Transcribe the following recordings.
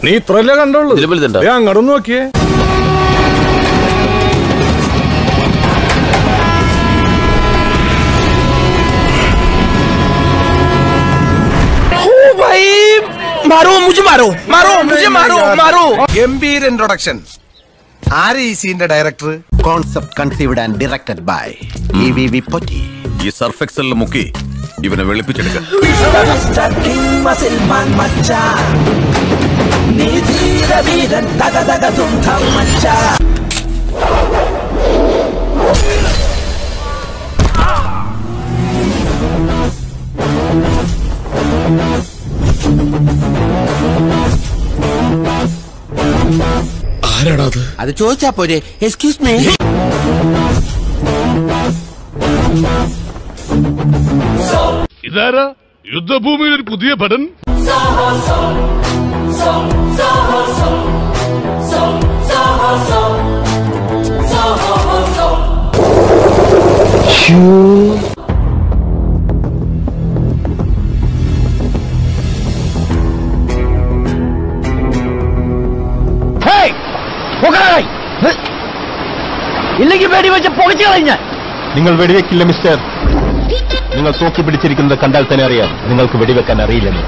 നീ ഇത്രല്ലേ കണ്ടുള്ളൂ ഇതിലും വലുതുണ്ടോ? ദേ അങ്ങോട്ടൊന്ന് നോക്കിയേ മാറോ മുझे മാറോ മാറോ മുझे മാറോ മാറോ ഗംഭീര ഇൻട്രൊഡക്ഷൻ ആര് ഈ സീന്റെ director concept conceived and directed by E V V Potti ഈ സർഫെക്സലിൽ മുക്കി ഇവനെ വെളുപ്പിച്ചെടുക്ക അത് ചോദിച്ചാ പോരെ എക്സ്ക്യൂസ് മീ ഇതാരാ യുദ്ധഭൂമിയിൽ ഒരു പുതിയ ഭടൻ ഇല്ലെങ്കിൽ പേടി വെച്ച് പൊളിച്ചു കളഞ്ഞ നിങ്ങൾ വെടിവെക്കില്ല മിസ്റ്റർ നിങ്ങൾ തൂക്കി പിടിച്ചിരിക്കുന്നത് കണ്ടാൽ തന്നെ അറിയാം നിങ്ങൾക്ക് വെടിവെക്കാൻ അറിയില്ലെന്ന്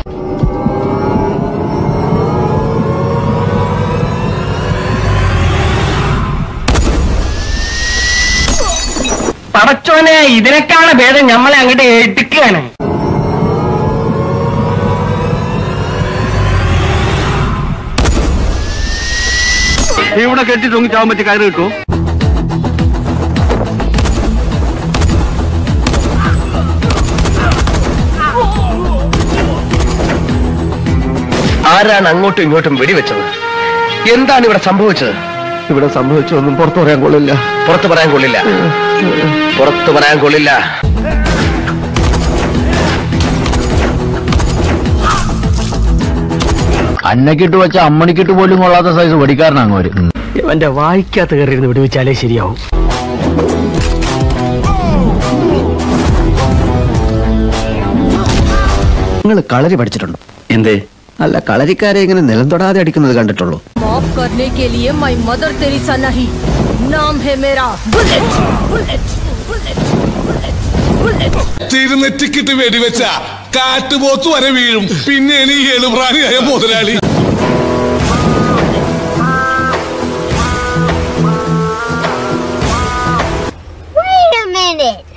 പടച്ചോനെ ഇതിനേക്കാണ് ഭേദം നമ്മളെ അങ്ങോട്ട് എടുക്കുകയാണ് ഇവിടെ കെട്ടി തൂങ്ങിച്ചാവാൻ പറ്റി കയറി കിട്ടുമോ ആരാണ് അങ്ങോട്ടും ഇങ്ങോട്ടും വെടിവെച്ചത് എന്താണ് ഇവിടെ സംഭവിച്ചത് ഇവിടെ സംഭവിച്ചൊന്നും പുറത്തു പറയാൻ കൊള്ളില്ല പുറത്തു പറയാൻ കൊള്ളില്ല പുറത്തു പറയാൻ കൊള്ളില്ല അന്നക്കിട്ട് വെച്ച അമ്മണിക്കിട്ട് പോലും കൊള്ളാത്ത സൈസ് വെടിക്കാരനാണ് അവര് ഇവന്റെ വായിക്കാത്ത കയറിയിരുന്ന് വെടിവെച്ചാലേ ശരിയാവും നിങ്ങൾ കളരി പഠിച്ചിട്ടുണ്ടോ എന്തേ അല്ല കളരിക്കാരെ ഇങ്ങനെ നിലം തൊടാതെ അടിക്കുന്നത് കണ്ടിട്ടുള്ളൂ मॉप करने के लिए माई मदर तेरेसा नहीं नाम है मेरा bullet bullet bullet bullet bullet തിരുനെറ്റിക്കിട്ട് വെടിവെച്ച കാട്ടുപോത്ത് വരെ വീഴും പിന്നെയാണ് ഈ എളുപ്രാണിയായ മുതലാളി Wait a minute.